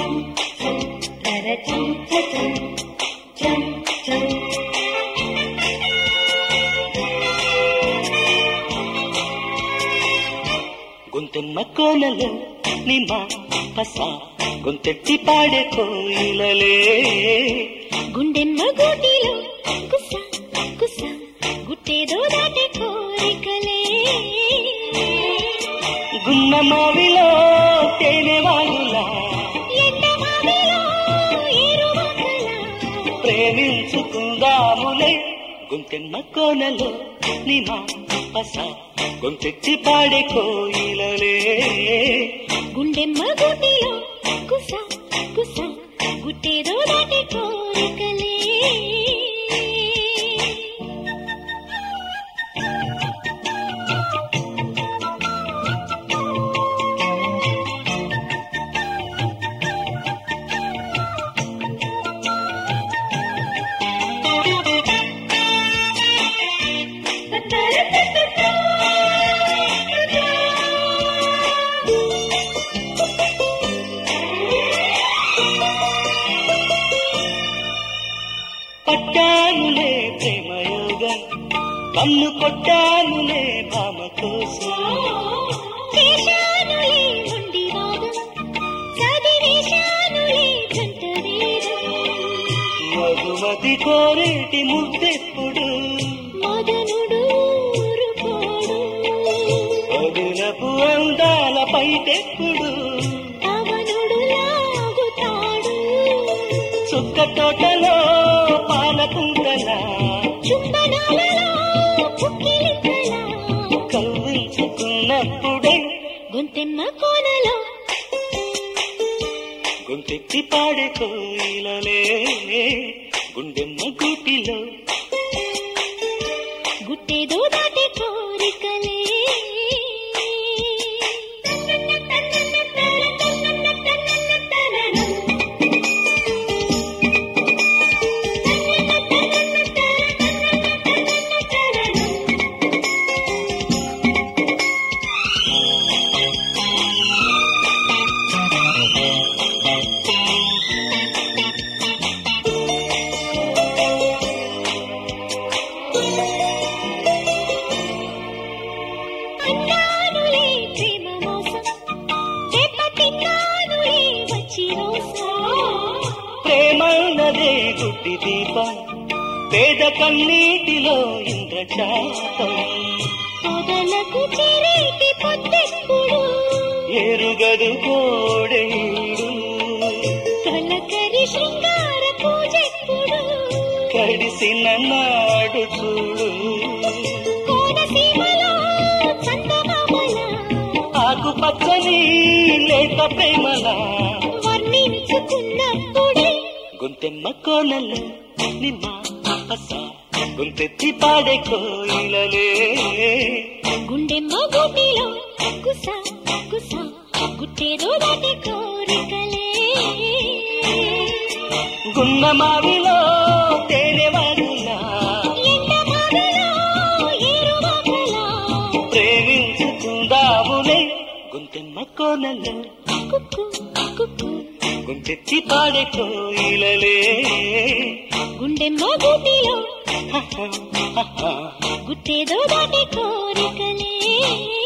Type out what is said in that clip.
రరచం చచం చం చం గొంతెమ్మ కోనలు నిమ్మ పస గొంతెట్టి పాడే కోయిలలే గుండెమ్మ గూటిలో కుస కుస గుట్టేదో దాటే కోరికలే గున్న మావిలో తేనె వాగులా ఎండమావిలో ఏరువాకలా ప్రేమించుకుందాములే గొంతెమ్మ కోనలు నిమ్మ పస గొంతెట్టి పాడే కోయిలలే గుండెమ్మ గూటిలో కుస కుస గుట్టేదో దాటే కోరికలే పట్టానులే ప్రేమయోగం కన్ను కొట్టానులే భామ కోసం చేశానులే ఉండి వాదం చదివేశానులే జంట వేదం మధుమతి కోరేటి ముద్దెప్పుడు మదనుడు ఊరుకోడు అదునపు అందాల పైటెప్పుడు అవనుడు లాగుతాడు చుక్క తోటలో పాలకుంటలా చుంబనాలలో పుక్కిలింతలా కవ్వించుకున్నప్పుడే గొంతెమ్మ కోనలో గొంతెత్తి పాడే కోయిలలే గుండెమ్మ గూటిలో గుట్టేదో దాటే కోరికలే అన్నానులే ప్రేమ మోసం దెబ్బతిన్నానులే వచ్చి రోసా ప్రేమన్నదే గుడ్డి దీపం పేద కన్నీటిలో ఇంద్రచాపం పొదలకు చేరేటి పొద్దెప్పుడు ఎరుగదు కోడేడు తొలకరి శృంగార పూజెప్పుడు కడిసిన నాడు చూడు కోనసీమలో చందమామల ఆకుపచ్చని లేత ప్రేమలా వర్ణించుకున్నప్పుడే గొంతెమ్మ కోనలు నిమ్మ పస గొంతెత్తి పాడే కోయిలలే గుండెమ్మ గుడ్డిలో కుస కుస గుట్టేదో దాటి కోరికలే గున్న మావిలో తేనె వాగులా ఎండమావిలో ఏరువాకలా ప్రేమించుకుందాములే గొంతెమ్మ కోనలు కుక్కు కుక్కు గొంతెత్తి పాడే కోయిలలే గుండెమ్మ గుడ్డిలో హహ, హహ. గుట్టేదో దాటి కోరికలే